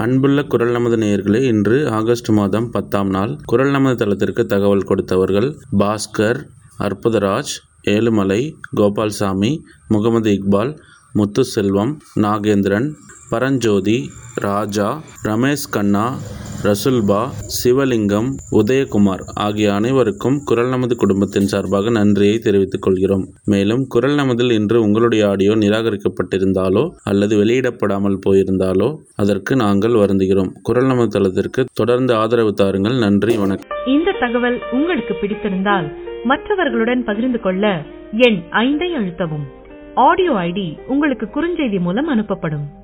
அன்புள்ள குரல் நமது நேயர்களே இன்று ஆகஸ்ட் மாதம் பத்தாம் நாள் குரல் நமது தளத்திற்கு தகவல் கொடுத்தவர்கள் பாஸ்கர் அற்புதராஜ் ஏழுமலை கோபால்சாமி முகமது இக்பால் முத்துசெல்வம் நாகேந்திரன் பரஞ்சோதி ராஜா ரமேஷ் கண்ணா ரசுல்பா சிவலிங்கம் உதயகுமார் ஆகிய அனைவருக்கும் குரல் நமது குடும்பத்தின் சார்பாக நன்றியை தெரிவித்துக் கொள்கிறோம் மேலும் குரல் நமதில் இன்று உங்களுடைய ஆடியோ நிராகரிக்கப்பட்டிருந்தாலோ அல்லது வெளியிடப்படாமல் போயிருந்தாலோ அதற்கு நாங்கள் வருந்துகிறோம் குரல் நமது தளத்திற்கு தொடர்ந்து ஆதரவு தாருங்கள் நன்றி வணக்கம் இந்த தகவல் உங்களுக்கு பிடித்திருந்தால் மற்றவர்களுடன் பகிர்ந்து கொள்ள எண் ஐந்தை அழுத்தவும் ஆடியோ ஐடி உங்களுக்கு குறுஞ்செய்தி மூலம் அனுப்பப்படும்